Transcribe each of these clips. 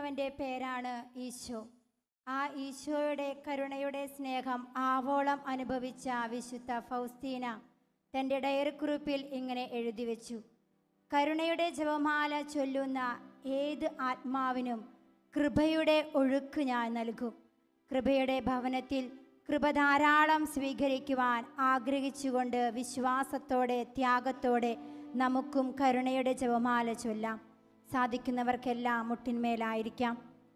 സ്നേഹിക്കുന്നവൻ്റെ പേരാണ് ഈശോ ആ ഈശോയുടെ കരുണയുടെ സ്നേഹം ആവോളം അനുഭവിച്ച വിശുദ്ധ ഫൗസ്തീന തൻ്റെ ഡയറിക്കുറിപ്പിൽ ഇങ്ങനെ എഴുതി വെച്ചു കരുണയുടെ ജപമാല ചൊല്ലുന്ന ഏത് ആത്മാവിനും കൃപയുടെ ഒഴുക്ക് ഞാൻ നൽകും കൃപയുടെ ഭവനത്തിൽ കൃപ ധാരാളം സ്വീകരിക്കുവാൻ ആഗ്രഹിച്ചുകൊണ്ട് വിശ്വാസത്തോടെ ത്യാഗത്തോടെ നമുക്കും കരുണയുടെ ജപമാല ചൊല്ലാം സാധിക്കുന്നവർക്കെല്ലാം മുട്ടിന്മേലായിരിക്കാം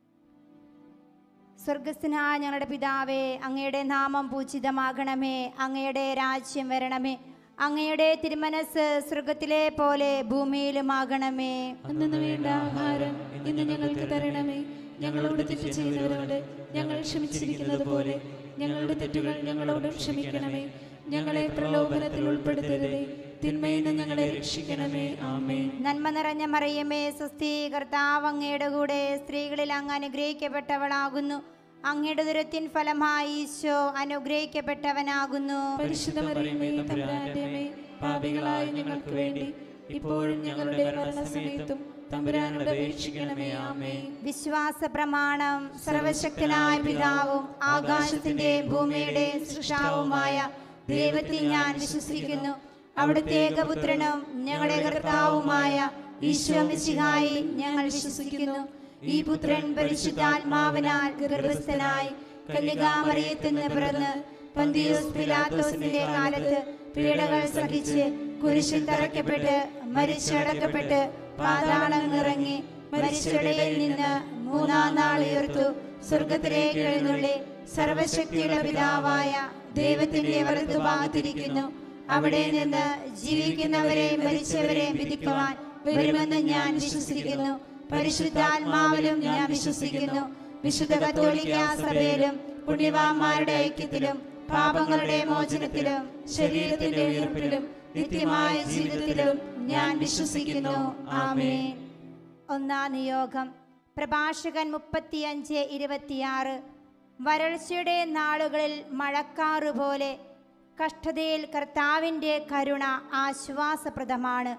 സ്വർഗസ്ഥനായ ഞങ്ങളുടെ പിതാവേ അങ്ങയുടെ നാമം പൂജിതമാകണമേ അങ്ങയുടെ രാജ്യം വരണമേ അങ്ങയുടെ തിരുമനസ് സ്വർഗത്തിലെ പോലെ ഭൂമിയിലുമാകണമേ അന്നു വേണ്ട ആഹാരം ഇന്ന് ഞങ്ങൾക്ക് തരണമേ ഞങ്ങളോട് തെറ്റ് ചെയ്തവരോട് ഞങ്ങൾ ക്ഷമിച്ചിരിക്കുന്നത് പോലെ ഞങ്ങളുടെ തെറ്റുകൾ ഞങ്ങളോടും ക്ഷമിക്കണമേ ഞങ്ങളെ പ്രലോഭനത്തിൽ ഉൾപ്പെടുത്തരുതേ തിന്മയിൽ നിന്ന് ഞങ്ങളെ രക്ഷിക്കണമേ ആമേ നന്മ നിറഞ്ഞ മറിയമേ സ്വസ്തി കർത്താവ് അങ്ങയുടെ കൂടെ സ്ത്രീകളിൽ അങ്ങ് അനുഗ്രഹിക്കപ്പെട്ടവളാകുന്നു അങ്ങയുടെ ദുരത്തിൻ ഫലമായി ഈശോ അനുഗ്രഹിക്കപ്പെട്ടവനാകുന്നു പരിശുദ്ധ മറിയമേ തമ്പുരാന്റെ അമ്മേ പാപികളായ ഞങ്ങൾക്ക് വേണ്ടി ഇപ്പോഴും ഞങ്ങളുടെ മരണസമയത്തും തമ്പുരാനോട് അപേക്ഷിക്കണമേ ആമേ വിശ്വാസ പ്രമാണം സർവശക്തനായ പിതാവും ആകാശത്തിന്റെ ഭൂമിയുടെ സൃഷ്ടാവുമായ ദൈവത്തിൽ ഞാൻ വിശ്വസിക്കുന്നു അവിടുത്തെ ഏകപുത്രനും ഞങ്ങളുടെ കർത്താവുമായ ഈശോ മിശിഹായി ഞങ്ങൾ വിശ്വസിക്കുന്നു ഈ പുത്രൻ പരിശുദ്ധാത്മാവിനാൽ ഗർഭസ്ഥനായി കന്യകാമറിയത്തിൽ നിന്ന് പിറന്ന് പന്തിയോസ് പിലാത്തോസിന്റെ കാലത്ത് പീഡകൾ സഹിച്ച് കുരിശിൽ തറയ്ക്കപ്പെട്ട് മരിച്ചടക്കപ്പെട്ട് പാതാളം ഇറങ്ങി മരിച്ചടയിൽ നിന്ന് മൂന്നാം നാൾ ഉയർത്തു സ്വർഗത്തിലേക്ക് എഴുന്നള്ളി സർവശക്തിയുടെ പിതാവായ ദൈവത്തിന്റെ വലത്തുഭാഗത്തിരിക്കുന്നു അവിടെ നിന്ന് ജീവിക്കുന്നവരെയും മരിച്ചവരെയും വിധിക്കുവാൻ വരുമെന്ന് ഞാൻ വിശ്വസിക്കുന്നു പരിശുദ്ധാത്മാവിലും ഞാൻ വിശ്വസിക്കുന്നു വിശുദ്ധ കത്തോലിക്ക സഭയിലും പുണ്യവാന്മാരുടെ ഐക്യത്തിലും പാപങ്ങളുടെ മോചനത്തിലും ശരീരത്തിന്റെ ഉയർപ്പിലും നിത്യമായ ജീവിതത്തിലും ഞാൻ വിശ്വസിക്കുന്നു ആമേൻ ഒന്നാം നിയോഗം പ്രഭാഷകൻ മുപ്പത്തിയഞ്ച് ഇരുപത്തിയാറ് വരൾച്ചയുടെ നാളുകളിൽ മഴക്കാറ് പോലെ കഷ്ടതയിൽ കർത്താവിൻ്റെ കരുണ ആശ്വാസപ്രദമാണ്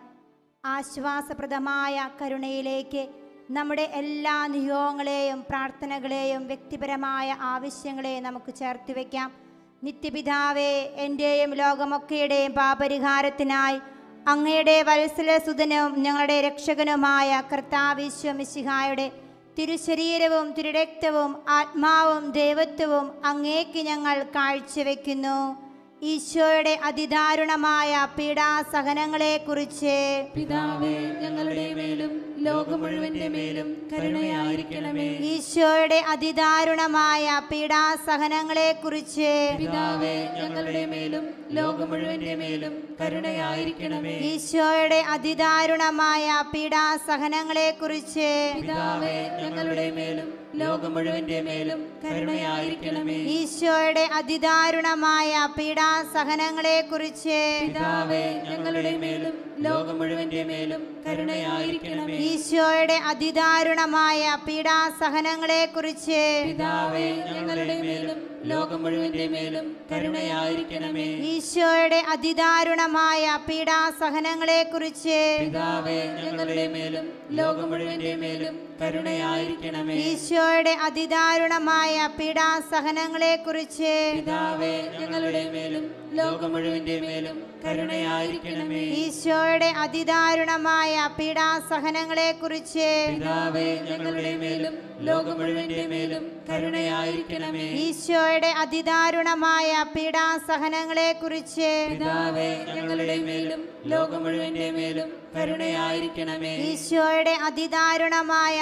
ആശ്വാസപ്രദമായ കരുണയിലേക്ക് നമ്മുടെ എല്ലാ നിയോഗങ്ങളെയും പ്രാർത്ഥനകളെയും വ്യക്തിപരമായ ആവശ്യങ്ങളെയും നമുക്ക് ചേർത്ത് വയ്ക്കാം നിത്യപിതാവേ എൻ്റെയും ലോകമൊക്കെയുടെയും പാപരിഹാരത്തിനായി അങ്ങയുടെ വത്സലസുതനും ഞങ്ങളുടെ രക്ഷകനുമായ കർത്താവിശ്വമിശിഹായുടെ തിരുശരീരവും തിരുരക്തവും ആത്മാവും ദൈവത്വവും അങ്ങേക്ക് ഞങ്ങൾ കാഴ്ചവെക്കുന്നു ഈശോയുടെ അതിദാരുണമായ പീഡാസഹനങ്ങളെക്കുറിച്ച് പിതാവേ ഞങ്ങളുടെ മേലും ലോകം മുഴുവന്റെ മേലും കരുണയായിരിക്കണമേ ഈശോയുടെ അതിദാരുണമായ പീഡാസഹനങ്ങളെക്കുറിച്ച് പിതാവേ ഞങ്ങളുടെ മേലും ലോകം മുഴുവന്റെ മേലും കരുണയായിരിക്കണമേ ഈശോയുടെ അതിദാരുണമായ പീഡാസഹനങ്ങളെക്കുറിച്ച് പിതാവേ ഞങ്ങളുടെ മേലും ലോകം മുഴുവന്റെ മേലും കരുണയായിരിക്കണമേ ഈശോയുടെ അതിദാരുണമായ പീഡാസഹനങ്ങളെക്കുറിച്ച് പിതാവേ ഞങ്ങളുടെ മേലും ലോകം മുഴുവന്റെ മേലും കരുണയായിരിക്കണമേ ഈശോയുടെ അതിദാരുണമായ പീഡാസഹനങ്ങളെക്കുറിച്ച് പിതാവേ ഞങ്ങളുടെ മേലും ലോകം മുഴുവന്റെ മേലും കരുണയായിരിക്കണമേ ഈശോയുടെ അതിദാരുണമായ പീഡാസഹനങ്ങളെക്കുറിച്ച് പിതാവേ ഞങ്ങളുടെ മേലും ലോകം മുഴുവന്റെ മേലും കരുണയായിരിക്കണമേ ഈശോയുടെ അതിദാരുണമായ പീഡാസഹനങ്ങളെക്കുറിച്ച് പിതാവേ ഞങ്ങളുടെ മേലും ലോകം മുഴുവന്റെ മേലും കരുണയായിരിക്കണമേ ഈശോയുടെ അതിദാരുണമായ പീഡാസഹനങ്ങളെക്കുറിച്ച് പിതാവേ ഞങ്ങളുടെ മേലും ലോകം മുഴുവന്റെ മേലും കരുണയായിരിക്കണമേ ഈശോയുടെ അതിദാരുണമായ പീഡാസഹനങ്ങളെക്കുറിച്ച് പിതാവേ ഞങ്ങളുടെ മേലും ലോകം മുഴുവന്റെ മേലും കരുണയായിരിക്കണമേ ഈശോയുടെ അതിദാരുണമായ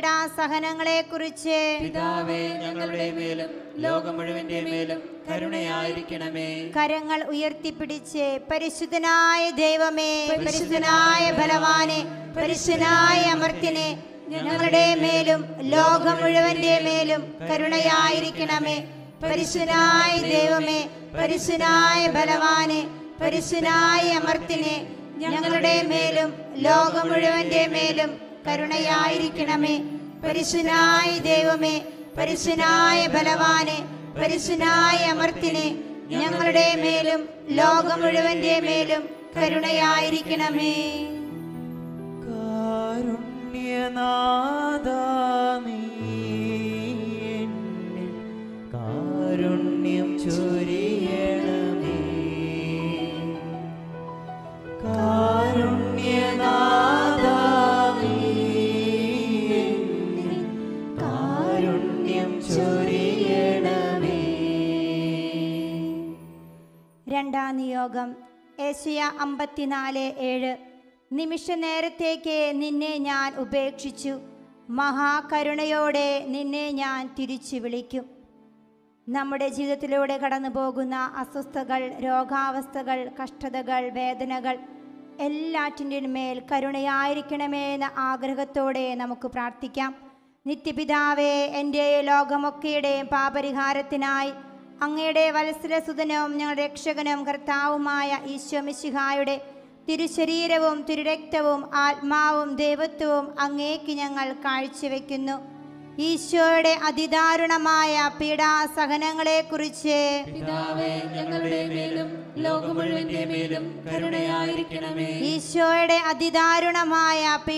പീഡാസഹനങ്ങളെക്കുറിച്ച് പിതാവേ ഞങ്ങളുടെ മേലും ലോകം മുഴുവന്റെ മേലും കരുണയായിരിക്കണമേ കരങ്ങൾ ഉയർത്തിപ്പിടിച്ച് പരിശുദ്ധനായ ദൈവമേ പരിശുദ്ധനായ ബലവാനെ പരിശുദ്ധനായ അമർത്തിനെ ഞങ്ങളുടെ മേലും ലോകം മുഴുവന്റെ മേലും കരുണയായിരിക്കണമേ പരിശുദ്ധനായ ദൈവമേ പരിശുദ്ധനായ ബലവാനെ പരിശുദ്ധനായ അമർത്തിനെ ഞങ്ങളുടെ മേലും ലോകം മുഴുവന്റെ മേലും കരുണയായിരിക്കണമേ പരിശുദ്ധനായ ദൈവമേ പരിശുദ്ധനായ ബലവാനെ പരിശുദ്ധനായ അമർത്തിനെ ഞങ്ങളുടെ മേലും ലോകം മുഴുവന്റെ മേലും കരുണയായിരിക്കണമേ കാരുണ്യനാഥാ നീ ഏഷ്യ അമ്പത്തിനാല് ഏഴ് നിമിഷ നേരത്തേക്ക് നിന്നെ ഞാൻ ഉപേക്ഷിച്ചു മഹാകരുണയോടെ നിന്നെ ഞാൻ തിരിച്ചു വിളിക്കും നമ്മുടെ ജീവിതത്തിലൂടെ കടന്നു പോകുന്ന അസ്വസ്ഥകൾ രോഗാവസ്ഥകൾ കഷ്ടതകൾ വേദനകൾ എല്ലാറ്റിൻ്റെ മേൽ കരുണയായിരിക്കണമേ എന്ന ആഗ്രഹത്തോടെ നമുക്ക് പ്രാർത്ഥിക്കാം നിത്യപിതാവേ എൻ്റെ ലോകമൊക്കെയുടെയും പാപരിഹാരത്തിനായി അങ്ങയുടെ വത്സരസുതനും ഞങ്ങളുടെ രക്ഷകനും കർത്താവുമായ ഈശോ മിശിഹായുടെ തിരുശരീരവും തിരുരക്തവും ആത്മാവും ദൈവത്വവും അങ്ങേക്ക് ഞങ്ങൾ കാഴ്ചവെക്കുന്നു ഈശോയുടെ അതിദാരുണമായ പീഡാസഹനങ്ങളെക്കുറിച്ച് പിതാവേ ഞങ്ങളുടെ മേലും ലോകം മുഴുവന്റെ മേലും കരുണയായിരിക്കണമേ ഈശോയുടെ അതിദാരുണമായ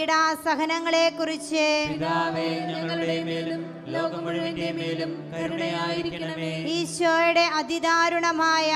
പീഡാസഹനങ്ങളെക്കുറിച്ച് പിതാവേ ഞങ്ങളുടെ മേലും ലോകം മുഴുവന്റെ മേലും കരുണയായിരിക്കണമേ ഈശോയുടെ അതിദാരുണമായ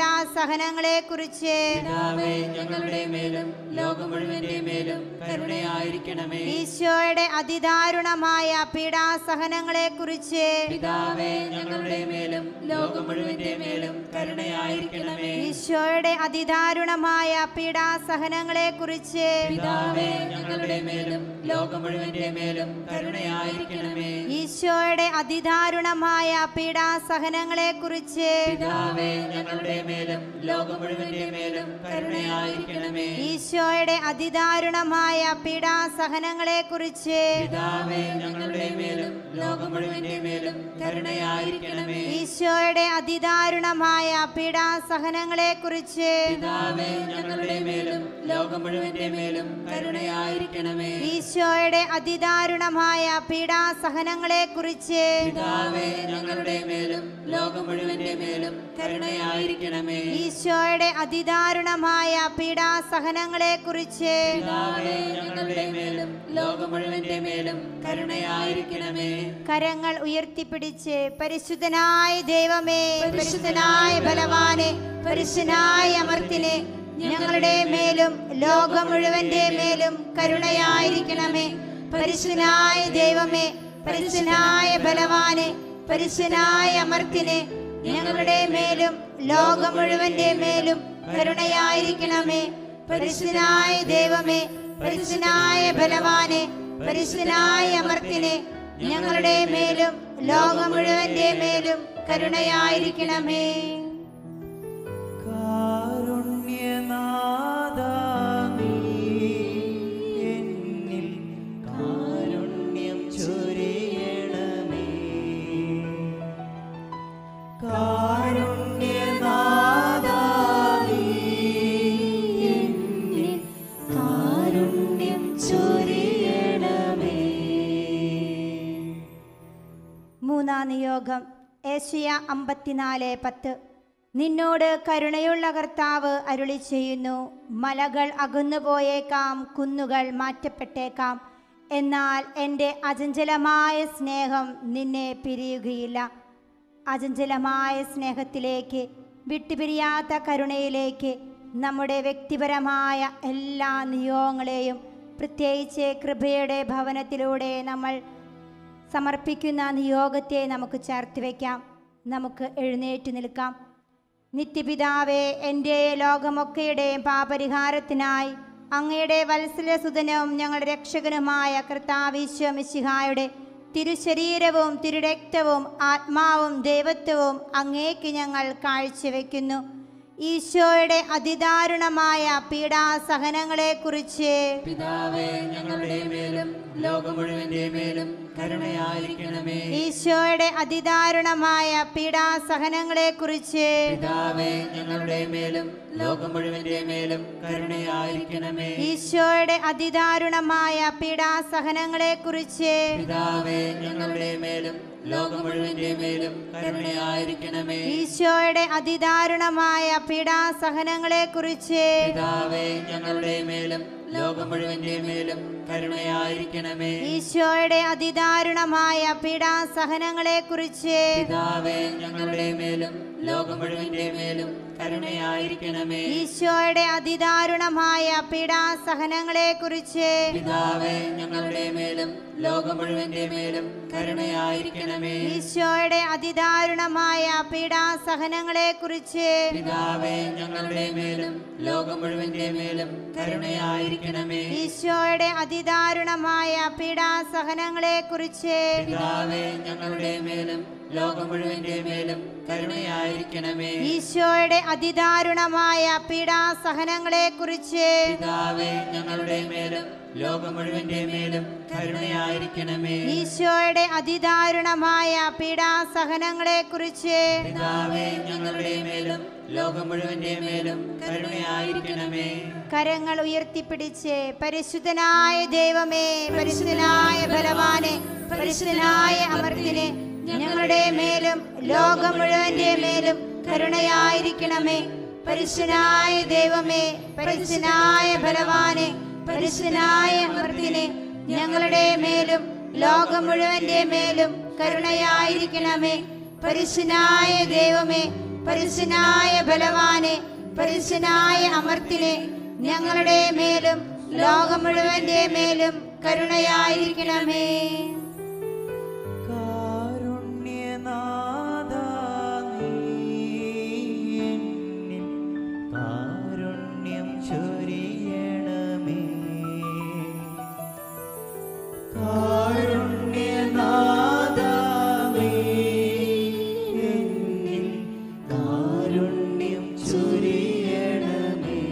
പീഡാസഹനങ്ങളെക്കുറിച്ച് പിതാവേ ഞങ്ങളുടെ മേലും ലോകം മുഴുവന്റെ മേലും കരുണയായിരിക്കണമേ ഈശോയുടെ അതിദാരുണമായ പീഡാസഹനങ്ങളെക്കുറിച്ച് പിതാവേ ഞങ്ങളുടെ മേലും ലോകം മുഴുവന്റെ മേലും കരുണയായിരിക്കണമേ ഈശോയുടെ അതിദാരുണമായ പീഡാസഹനങ്ങളെക്കുറിച്ച് പിതാവേ ഞങ്ങളുടെ മേലും ലോകം മുഴുവന്റെ മേലും കരുണയായിരിക്കണമേ ഈശോയുടെ അതിദാരുണമായ പീഡാസഹനങ്ങളെക്കുറിച്ച് പിതാവേ ഞങ്ങളുടെ മേലും ലോകം മുഴുവന്റെ മേലും കരുണയായിരിക്കണമേ ഈശോയുടെ അതിദാരുണമായ പീഡാസഹനങ്ങളെക്കുറിച്ച് പിതാവേ ഞങ്ങളുടെ മേലും ലോകം മുഴുവന്റെ മേലും കരുണയായിരിക്കണമേ ഈശോയുടെ അതിദാരുണമായ പീഡാസഹനങ്ങളെക്കുറിച്ച് പിതാവേ ഞങ്ങളുടെ മേലും ലോകം മുഴുവന്റെ മേലും കരുണയായിരിക്കണമേ ഈശോയുടെ അതിദാരുണമായ പീഡാസഹനങ്ങളെക്കുറിച്ച് പിതാവേ ഞങ്ങളുടെ മേലും ലോകം മുഴുവന്റെ മേലും കരുണയായിരിക്കണമേ ഈശോയുടെ അതിദാരുണമായ പീഡാസഹനങ്ങളെക്കുറിച്ച് പിതാവേ ഞങ്ങളുടെ മേലും ലോകം മുഴുവന്റെ മേലും കരുണയായിരിക്കണമേ കരങ്ങൾ ഉയർത്തിപ്പിടിച്ച് പരിശുദ്ധനായ ദൈവമേ പരിശുദ്ധനായ ബലവാനെ പരിശുദ്ധനായ അമർത്തിനെ ഞങ്ങളുടെ മേലും ലോകം മുഴുവന്റെ മേലും കരുണയായിരിക്കണമേ പരിശുദ്ധനായ ദൈവമേ പരിശുദ്ധനായ ബലവാനെ പരിശുദ്ധനായ അമർത്തിനെ ഞങ്ങളുടെ മേലും ലോകം മുഴുവന്റെ മേലും കരുണയായിരിക്കണമേ പരിശുദ്ധനായ ദൈവമേ പരിശുദ്ധനായ ബലവാനെ പരിശുദ്ധനായ അമർത്തിനെ ഞങ്ങളുടെ മേലും ലോകം മുഴുവന്റെ മേലും കരുണയായിരിക്കണമേ കാരുണ്യനാഥാ നീ എന്നിൽ കാരുണ്യം ചൊരിയണമേ കാരുണ്യനാഥാ നീ എന്നിൽ കാരുണ്യം ചൊരിയണമേ മൂന്നാം നിയോഗം ഏഷ്യ അമ്പത്തിനാല് പത്ത് നിന്നോട് കരുണയുള്ള കർത്താവ് അരുളി ചെയ്യുന്നു മലകൾ അകന്നുപോയേക്കാം കുന്നുകൾ മാറ്റപ്പെട്ടേക്കാം എന്നാൽ എൻ്റെ അചഞ്ചലമായ സ്നേഹം നിന്നെ പിരിയുകയില്ല അചഞ്ചലമായ സ്നേഹത്തിലേക്ക് വിട്ടുപിരിയാത്ത കരുണയിലേക്ക് നമ്മുടെ വ്യക്തിപരമായ എല്ലാ നിയോഗങ്ങളെയും പ്രത്യേകിച്ച് കൃപയുടെ ഭവനത്തിലൂടെ നമ്മൾ സമർപ്പിക്കുന്ന നിയോഗത്തെ നമുക്ക് ചേർത്ത് വയ്ക്കാം നമുക്ക് എഴുന്നേറ്റ് നിൽക്കാം നിത്യപിതാവേ എൻ്റെ ലോകമൊക്കെയുടെയും പാപരിഹാരത്തിനായി അങ്ങയുടെ വത്സലസുതനും ഞങ്ങളുടെ രക്ഷകനുമായ കർത്താവിശ്വ മിശിഹായുടെ തിരുശരീരവും തിരുരക്തവും ആത്മാവും ദൈവത്വവും അങ്ങേക്ക് ഞങ്ങൾ കാഴ്ചവെക്കുന്നു ഈശോയുടെ അതിദാരുണമായ പീഡാസഹനങ്ങളെക്കുറിച്ച് പിതാവേ ഞങ്ങളുടെ മേലും ലോകം മുഴുവന്റെ മേലും കരുണയായിരിക്കണമേ ഈശോയുടെ അതിദാരുണമായ പീഡാസഹനങ്ങളെക്കുറിച്ച് പിതാവേ ഞങ്ങളുടെ മേലും ലോകം മുഴുവന്റെ മേലും കരുണയായിരിക്കണമേ ഈശോയുടെ അതിദാരുണമായ പീഡാസഹനങ്ങളെക്കുറിച്ച് പിതാവേ ഞങ്ങളുടെ മേലും ലോകം മുഴുവന്റെ മേലും കരുണയായിരിക്കണമേ ഈശോയുടെ അതിദാരുണമായ പീഡാസഹനങ്ങളെക്കുറിച്ച് പിതാവേ ഞങ്ങളുടെ മേലും ലോകം മുഴുവന്റെ മേലും കരുണയായിരിക്കണമേ ഈശോയുടെ അതിദാരുണമായ പീഡാസഹനങ്ങളെക്കുറിച്ച് പിതാവേ ഞങ്ങളുടെ മേലും ലോകം മുഴുവന്റെ മേലും കരുണയായിരിക്കണമേ ഈശോയുടെ അതിദാരുണമായ പീഡാസഹനങ്ങളെ കുറിച്ച് പിതാവേ ഞങ്ങളുടെ മേലും ലോകം മുഴുവന്റെ മേലും കരുണയായിരിക്കണമേ ഈശോയുടെ അതിദാരുണമായ പീഡാസഹനങ്ങളെ കുറിച്ച് പിതാവേ ഞങ്ങളുടെ മേലും ലോകം മുഴുവന്റെ മേലും കരുണയായിരിക്കണമേ ഈശോയുടെ അതിദാരുണമായ പീഡാസഹനങ്ങളെ കുറിച്ച് പിതാവേ ഞങ്ങളുടെ മേലും ലോകം മുഴുവന്റെ മേലും കരുണയായിരിക്കണമേ ഈശോയുടെ അതിദാരുണമായ പീഡാസഹനങ്ങളെ കുറിച്ച് പിതാവേ ഞങ്ങളുടെ മേലും ലോകം മുഴുവന്റെ മേലും കരുണയായിരിക്കണമേ ഈശോയുടെ അതിദാരുണമായ പീഡാസഹനങ്ങളെ കുറിച്ച് പിതാവേ ഞങ്ങളുടെ മേലും ലോകം മുഴുവന്റെ മേലും കരുണയായിരിക്കണമേ കരങ്ങൾ ഉയർത്തിപ്പിടിച്ച് പരിശുദ്ധനായ ദൈവമേ പരിശുദ്ധനായ ബലവാനെ പരിശുദ്ധനായ അമർത്തിനെ ഞങ്ങളുടെ മേലും ലോകം മുഴുവന്റെ മേലും കരുണയായിരിക്കണമേ പരിശുദ്ധനായ ദൈവമേ പരിശുദ്ധനായ ബലവാനെ പരിശുദ്ധനായ അമർത്തിനെ ഞങ്ങളുടെ മേലും ലോകം മുഴുവന്റെ മേലും കരുണയായിരിക്കണമേ പരിശുദ്ധനായ ദൈവമേ പരിശുദ്ധനായ ബലവാനെ പരിശുദ്ധനായ അമർത്തിനെ ഞങ്ങളുടെ മേലും ലോകം മുഴുവന്റെ മേലും കരുണയായിരിക്കണമേ കാരുണ്യനാഥാ നീ എന്നിൽ കാരുണ്യം ചൊരിയണമേ കാരുണ്യനാഥാ നീ എന്നിൽ കാരുണ്യം ചൊരിയണമേ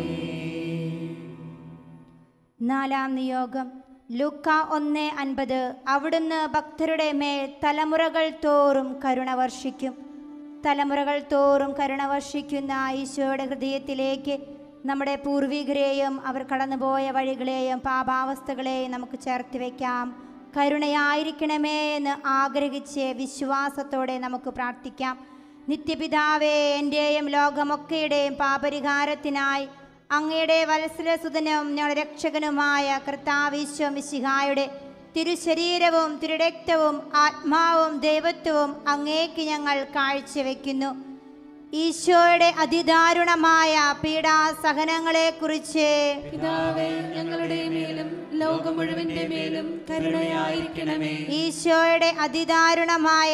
നാലാം നിയോഗം ലൂക്ക ഒന്ന് അൻപത് അവിടുന്ന് ഭക്തരുടെ മേൽ തലമുറകൾ തോറും കരുണ വർഷിക്കും തലമുറകൾ തോറും കരുണ വർഷിക്കുന്ന ഈശോയുടെ ഹൃദയത്തിലേക്ക് നമ്മുടെ പൂർവികരെയും അവർ കടന്നുപോയ വഴികളെയും പാപാവസ്ഥകളെയും നമുക്ക് ചേർത്ത് വയ്ക്കാം കരുണയായിരിക്കണമേ എന്ന് ആഗ്രഹിച്ച് വിശ്വാസത്തോടെ നമുക്ക് പ്രാർത്ഥിക്കാം നിത്യപിതാവേ എൻ്റെയും ലോകമൊക്കെയുടെയും പാപരിഹാരത്തിനായി അങ്ങയുടെ വത്സരസുതനും ഞങ്ങളുടെ രക്ഷകനുമായ കർത്താവിശ്വ മിശിഹായുടെ തിരുശരീരവും തിരുരക്തവും ആത്മാവും ദൈവത്വവും അങ്ങേക്ക് ഞങ്ങൾ കാഴ്ചവെക്കുന്നു ഈശോയുടെ അതിദാരുണമായ പീഡാസഹനങ്ങളെക്കുറിച്ച് പിതാവേ ഞങ്ങളുടെ മേലും ലോകം മുഴുവന്റെ മേലും കരുണയായിരിക്കണമേ ഈശോയുടെ അതിദാരുണമായ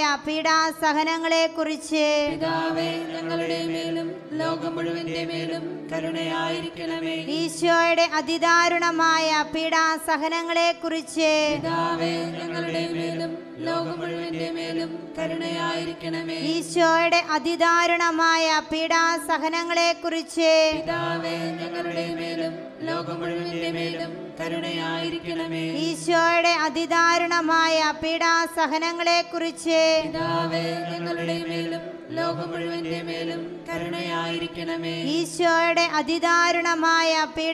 പീഡാസഹനങ്ങളെക്കുറിച്ച് പിതാവേ ഞങ്ങളുടെ മേലും ലോകം മുഴുവന്റെ മേലും കരുണയായിരിക്കണമേ ഈശോയുടെ അതിദാരുണമായ പീഡാസഹനങ്ങളെക്കുറിച്ച് പിതാവേ ഞങ്ങളുടെ മേലും ലോകം മുഴുവന്റെ മേലും കരുണയായിരിക്കണമേ ഈശോയുടെ അതിദാരുണമായ പീഡാസഹനങ്ങളെക്കുറിച്ച് പിതാവേ ഞങ്ങളുടെ മേലും ലോകം മുഴുവന്റെ മേലും കരുണയായിരിക്കണമേ ഈശോയുടെ അതിദാരുണമായ പീഡാസഹനങ്ങളെക്കുറിച്ച് പിതാവേ ഞങ്ങളുടെ മേലും ലോകം മുഴുവന്റെ മേലും കരുണയായിരിക്കണമേ ഈശോയുടെ അതിദാരുണമായ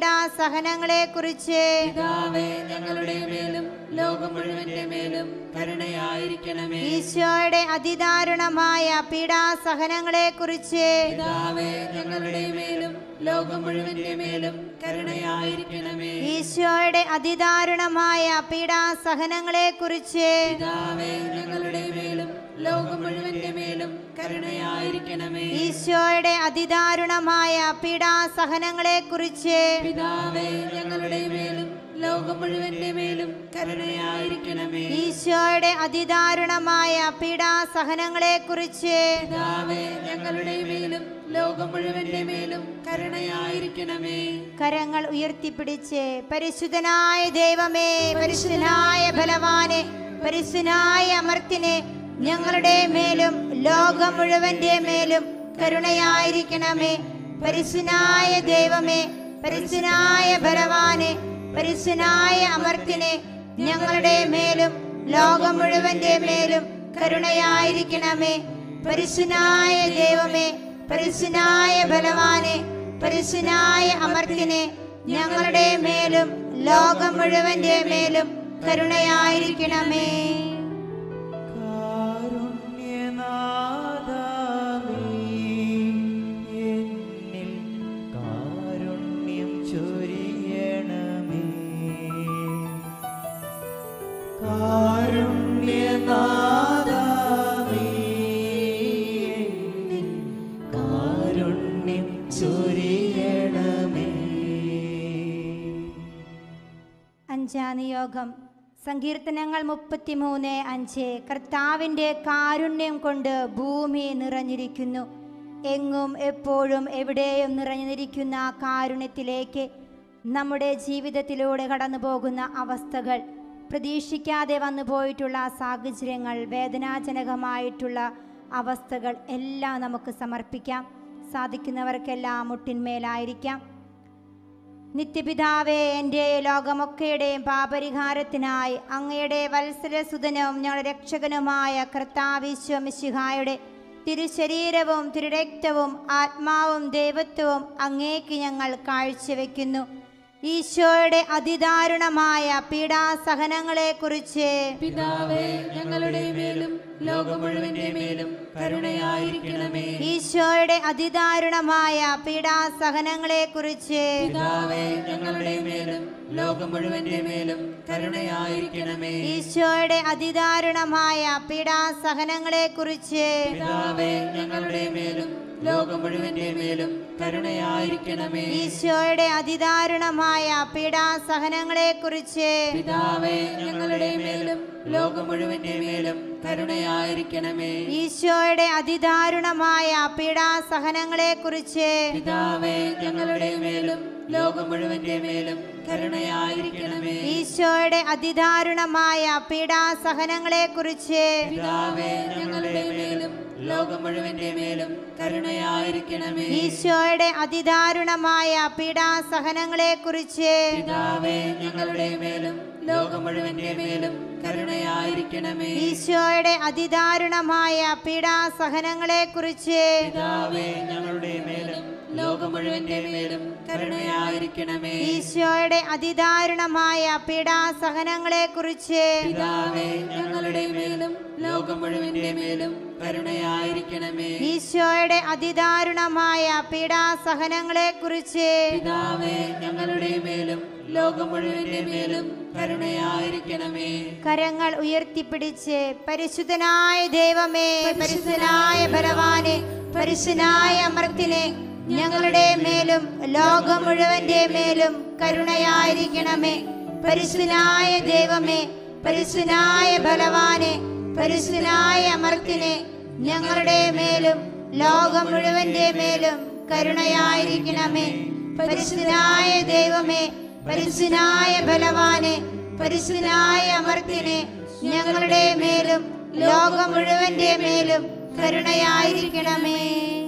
പീഡാസഹനങ്ങളെക്കുറിച്ച് പിതാവേ ഞങ്ങളുടെ മേലും ലോകം മുഴുവന്റെ മേലും കരുണയായിരിക്കണമേ ഈശോയുടെ അതിദാരുണമായ പീഡാസഹനങ്ങളെക്കുറിച്ച് പിതാവേ ഞങ്ങളുടെ മേലും ലോകം മുഴുവന്റെ മേലും കരുണയായിരിക്കണമേ ഈശോയുടെ അതിദാരുണമായ പീഡാസഹനങ്ങളെക്കുറിച്ച് പിതാവേ ഞങ്ങളുടെ മേലും ലോകം മുഴുവന്റെ മേലും കരുണയായിരിക്കണമേ ഈശോയുടെ അതിദാരുണമായ പീഡാസഹനങ്ങളെക്കുറിച്ച് പിതാവേ ഞങ്ങളുടെ മേലും ലോകം മുഴുവന്റെ മേലും കരുണയായിരിക്കണമേ ഈശോയുടെ അതിദാരുണമായ പീഡാസഹനങ്ങളെക്കുറിച്ച് പിതാവേ ഞങ്ങളുടെ മേലും ലോകം മുഴുവന്റെ മേലും കരുണയായിരിക്കണമേ കരങ്ങൾ ഉയർത്തിപ്പിടിച്ച് പരിശുദ്ധനായ ദൈവമേ പരിശുദ്ധനായ ബലവാനെ പരിശുദ്ധനായ അമർത്തിനെ ഞങ്ങളുടെ മേലും ലോകം മുഴുവന്റെ മേലും കരുണയായിരിക്കണമേ പരിശുദ്ധനായ ദൈവമേ പരിശുദ്ധനായ ബലവാനെ പരിശുദ്ധനായ അമർത്തിനെ ഞങ്ങളുടെ മേലും ലോകം മുഴുവന്റെ മേലും കരുണയായിരിക്കണമേ പരിശുദ്ധനായ ദൈവമേ പരിശുദ്ധനായ ബലവാനെ പരിശുദ്ധനായ അമർത്തിനെ ഞങ്ങളുടെ മേലും ലോകം മുഴുവന്റെ മേലും കരുണയായിരിക്കണമേ കാരുണ്യനാഥാ നീ എന്നിൽ കാരുണ്യം ചൊരിയണമേ കാരുണ്യനാഥാ നീ എന്നിൽ കാരുണ്യം അഞ്ചാം നിയോഗം സങ്കീർത്തനങ്ങൾ മുപ്പത്തിമൂന്ന് അഞ്ച് കർത്താവിൻ്റെ കാരുണ്യം കൊണ്ട് ഭൂമി നിറഞ്ഞിരിക്കുന്നു എങ്ങും എപ്പോഴും എവിടെയും നിറഞ്ഞിരിക്കുന്ന ആ കാരുണ്യത്തിലേക്ക് നമ്മുടെ ജീവിതത്തിലൂടെ കടന്നു പോകുന്ന അവസ്ഥകൾ പ്രതീക്ഷിക്കാതെ വന്നു പോയിട്ടുള്ള സാഹചര്യങ്ങൾ വേദനാജനകമായിട്ടുള്ള അവസ്ഥകൾ എല്ലാം നമുക്ക് സമർപ്പിക്കാം സാധിക്കുന്നവർക്കെല്ലാം മുട്ടിന്മേലായിരിക്കാം നിത്യപിതാവേ എൻ്റെ ലോകമൊക്കെയുടെയും പാപരിഹാരത്തിനായി അങ്ങയുടെ വത്സരസുതനും ഞങ്ങളുടെ രക്ഷകനുമായ കർത്താവിശ്വമിശിഹായുടെ തിരുശരീരവും തിരുരക്തവും ആത്മാവും ദൈവത്വവും അങ്ങേക്ക് ഞങ്ങൾ കാഴ്ചവെക്കുന്നു ഈശോയുടെ അതിദാരുണമായ പീഡാസഹനങ്ങളെക്കുറിച്ച് പിതാവേ ഞങ്ങളുടെ മേലും ലോകം മുഴുവന്റെ മേലും കരുണയായിരിക്കണമേ ഈശോയുടെ അതിദാരുണമായ പീഡാസഹനങ്ങളെക്കുറിച്ച് പിതാവേ ഞങ്ങളുടെ മേലും ലോകം മുഴുവന്റെ മേലും കരുണയായിരിക്കണമേ ഈശോയുടെ അതിദാരുണമായ പീഡാസഹനങ്ങളെക്കുറിച്ച് പിതാവേ ഞങ്ങളുടെ മേലും ലോകം മുഴുവന്റെ മേലും കരുണയായിരിക്കണമേ ഈശോയുടെ അതിദാരുണമായ പീഡാസഹനങ്ങളെക്കുറിച്ച് പിതാവേ ഞങ്ങളുടെ മേലും ലോകം മുഴുവന്റെ മേലും കരുണയായിരിക്കണമേ ഈശോയുടെ അതിദാരുണമായ പീഡാസഹനങ്ങളെക്കുറിച്ച് പിതാവേ ഞങ്ങളുടെ മേലും ലോകം മുഴുവന്റെ മേലും കരുണയായിരിക്കണമേ ഈശോയുടെ അതിദാരുണമായ പീഡാസഹനങ്ങളെക്കുറിച്ച് പിതാവേ ഞങ്ങളുടെ മേലും ലോകം മുഴുവന്റെ മേലും കരുണയായിരിക്കണമേ ഈശോയുടെ അതിദാരുണമായ പീഡാസഹനങ്ങളെക്കുറിച്ച് പിതാവേ ഞങ്ങളുടെ മേലും ലോകം മുഴുവന്റെ മേലും കരുണയായിരിക്കണമേ ഈശോയുടെ അതിദാരുണമായ പീഡാസഹനങ്ങളെക്കുറിച്ച് പിതാവേ ഞങ്ങളുടെ മേലും ലോകം മുഴുവന്റെ മേലും കരുണയായിരിക്കണമേ ഈശോയുടെ അതിദാരുണമായ പീഡാസഹനങ്ങളെക്കുറിച്ച് പിതാവേ ഞങ്ങളുടെ മേലും ലോകം മുഴുവന്റെ മേലും കരുണയായിരിക്കണമേ ഈശോയുടെ അതിദാരുണമായ പീഡാസഹനങ്ങളെക്കുറിച്ച് പിതാവേ ഞങ്ങളുടെ മേലും ലോകം മുഴുവന്റെ മേലും കരുണയായിരിക്കണമേ കരങ്ങൾ ഉയർത്തിപ്പിടിച്ച് പരിശുദ്ധനായ ദൈവമേ പരിശുദ്ധനായ ബലവാനെ പരിശുദ്ധനായ അമർത്തിനെ ഞങ്ങളുടെ മേലും ലോകം മുഴുവന്റെ മേലും കരുണയായിരിക്കണമേ പരിശുദ്ധനായ ദൈവമേ പരിശുദ്ധനായ ബലവാനെ പരിശുദ്ധനായ അമർത്തിനെ ഞങ്ങളുടെ മേലും ലോകം മുഴുവന്റെ മേലും കരുണയായിരിക്കണമേ പരിശുദ്ധനായ ദൈവമേ പരിശുദ്ധനായ ബലവാനെ പരിശുദ്ധനായ അമർത്തിനെ ഞങ്ങളുടെ മേലും ലോകം മുഴുവന്റെ മേലും കരുണയായിരിക്കണമേ